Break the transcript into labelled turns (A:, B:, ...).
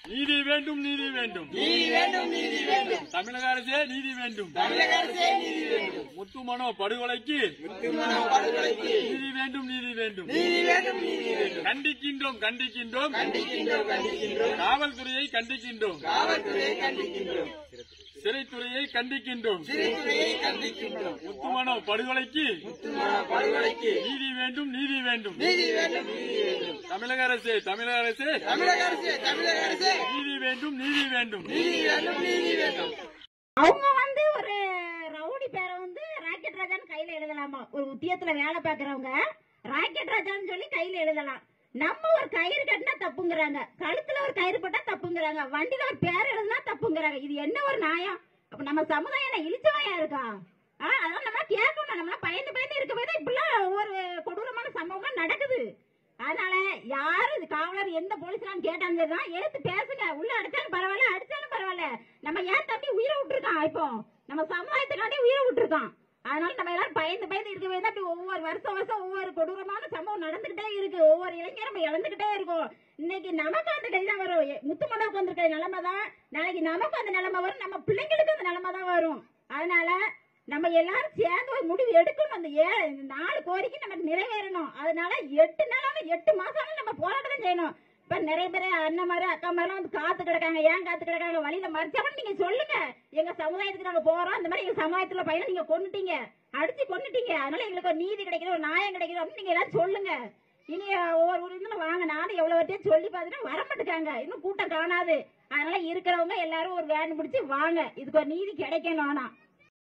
A: நீதி வேண்டும் நீதி வேண்டும்
B: நீதி வேண்டும் நீதி வேண்டும்
A: தமிழக அரசே நீதி வேண்டும்
B: தமிழக அரசே நீதி வேண்டும்
A: முத்துமனோ படுகொலைக்கு
B: முத்துமனோ படுகொலைக்கு
A: நீதி வேண்டும் நீதி வேண்டும்
B: நீதி வேண்டும் நீதி வேண்டும்
A: கண்டிக்கின்றோம் கண்டிக்கின்றோம்
B: கண்டிக்கின்றோம் கண்டிக்கின்றோம்
A: காவல்துறையை கண்டிக்கின்றோம்
B: காவல்துறையை கண்டிக்கின்றோம்
A: சிறைத்துறையை கண்டிக்கின்றோம்
B: சிறைத்துறையை கண்டிக்கின்றோம்
A: முத்துமனோ படுகொலைக்கு
B: முத்துமனோ படுகொலைக்கு
A: நீதி வேண்டும் நீதி வேண்டும்
B: நீதி வேண்டும் நீதி வேண்டும்
A: தமிழக அரசே தமிழக அரசே
B: தமிழக அரசே தமிழக அரசே
A: நீதி வேண்டும் நீதி வேண்டும்
B: நீதி வேண்டும் நீதி வேண்டும்
C: அவங்க வந்து ஒரு ரவுடி பேரை வந்து ராக்கெட் ராஜான்னு கையில எழுதலாமா ஒரு உத்தியத்துல வேலை பாக்குறவங்க ராக்கெட் ராஜான்னு சொல்லி கையில எழுதலாம் நம்ம ஒரு கயிறு கட்டினா தப்புங்கிறாங்க கழுத்துல ஒரு கயிறு போட்டா தப்புங்கிறாங்க வண்டியில ஒரு பேர் எழுதுனா தப்புங்கிறாங்க இது என்ன ஒரு நியாயம் அப்ப நம்ம சமுதாயம் என்ன இழிச்சவாயா இருக்கா ஆ, அதெல்லாம் நம்ம கேட்கணும் நம்ம பயந்து பயந்து இருக்க போய் தான் இப்படிலாம் ஒவ்வொரு கொடூரமான சம்பவம் நடக்குது அதனால யாரு இது காவலர் எந்த போலீஸ்லாம் கேட்டாங்க தான் எடுத்து பேசுங்க உள்ள அடிச்சாலும் பரவாயில்ல அடிச்சாலும் பரவாயில்ல நம்ம ஏன் தம்பி உயிரை விட்டுருக்கான் இப்போ நம்ம சமுதாயத்துக்காண்டி உயிரை விட்டுருக்கான் அதனால நம்ம எல்லாரும் பயந்து பயந்து இருக்க வேண்டிய அப்படி ஒவ்வொரு வருஷம் வருஷம் ஒவ்வொரு கொடூரமான சம்பவம் நடந்துகிட்டே இருக்கு ஒவ்வொரு இளைஞரும் நம்ம இழந்துகிட்டே இருக்கோம் இன்னைக்கு நமக்கு அந்த கை தான் வரும் எ- முத்துமண்டாவுக்கு வந்திருக்க நிலைமை தான் நாளைக்கு நமக்கு அந்த நிலைமை வரும் நம்ம பிள்ளைங்களுக்கு அந்த நிலைமை தான் வரும் அதனால நம்ம எல்லாரும் சேர்ந்து ஒரு முடிவு எடுக்கணும் அந்த ஏ இந்த நாலு கோரிக்கை நமக்கு நிறைவேறணும் அதனால எட்டு நாளாலும் எட்டு மாசம் நம்ம போராட்டம் செய்யணும் இப்ப நிறைய பேர் அண்ணன் மாதிரி அக்கா மாதிரிலாம் வந்து காத்து கிடக்காங்க ஏன் காத்து கிடக்காங்க வழியில மறிச்சாலும் நீங்க சொல்லுங்க எங்க சமுதாயத்துக்கு நாங்க போறோம் இந்த மாதிரி எங்க சமுதாயத்துல பையனை நீங்க கொன்னுட்டீங்க அடிச்சு கொன்னுட்டீங்க அதனால எங்களுக்கு ஒரு நீதி கிடைக்கணும் ஒரு நியாயம் கிடைக்கணும் அப்படின்னு நீங்க எல்லாரும் சொல்லுங்க இனி ஒவ்வொரு ஒரு இதுல வாங்க நானும் எவ்வளவு வாட்டியும் சொல்லி பார்த்துட்டு வர மாட்டேங்காங்க இன்னும் கூட்டம் காணாது அதனால இருக்கிறவங்க எல்லாரும் ஒரு வேன் பிடிச்சு வாங்க இதுக்கு ஒரு நீதி கிடைக்கணும் ஆனா